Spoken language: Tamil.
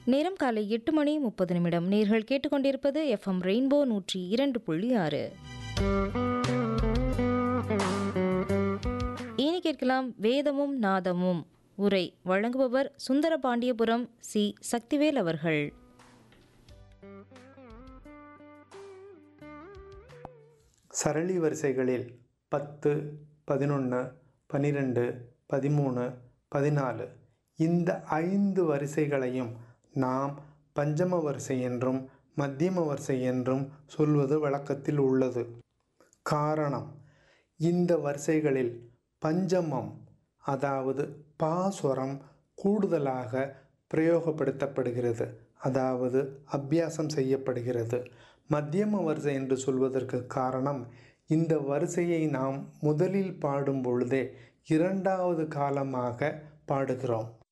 நேரம் காலை எட்டு மணி முப்பது நிமிடம் நேர்கள் கேட்டுக்கொண்டிருப்பது எஃப்எம் ரெயின்போ நூற்றி இரண்டு புள்ளி ஆறு இனி கேட்கலாம் வேதமும் நாதமும் உரை வழங்குபவர் சுந்தரபாண்டியபுரம் சி சக்திவேல் அவர்கள் சரளி வரிசைகளில் பத்து பதினொன்று பனிரெண்டு பதிமூணு பதினாலு இந்த ஐந்து வரிசைகளையும் நாம் பஞ்சம வரிசை என்றும் மத்தியம வரிசை என்றும் சொல்வது வழக்கத்தில் உள்ளது காரணம் இந்த வரிசைகளில் பஞ்சமம் அதாவது பாஸ்வரம் கூடுதலாக பிரயோகப்படுத்தப்படுகிறது அதாவது அபியாசம் செய்யப்படுகிறது மத்தியம வரிசை என்று சொல்வதற்கு காரணம் இந்த வரிசையை நாம் முதலில் பாடும் பொழுதே இரண்டாவது காலமாக பாடுகிறோம்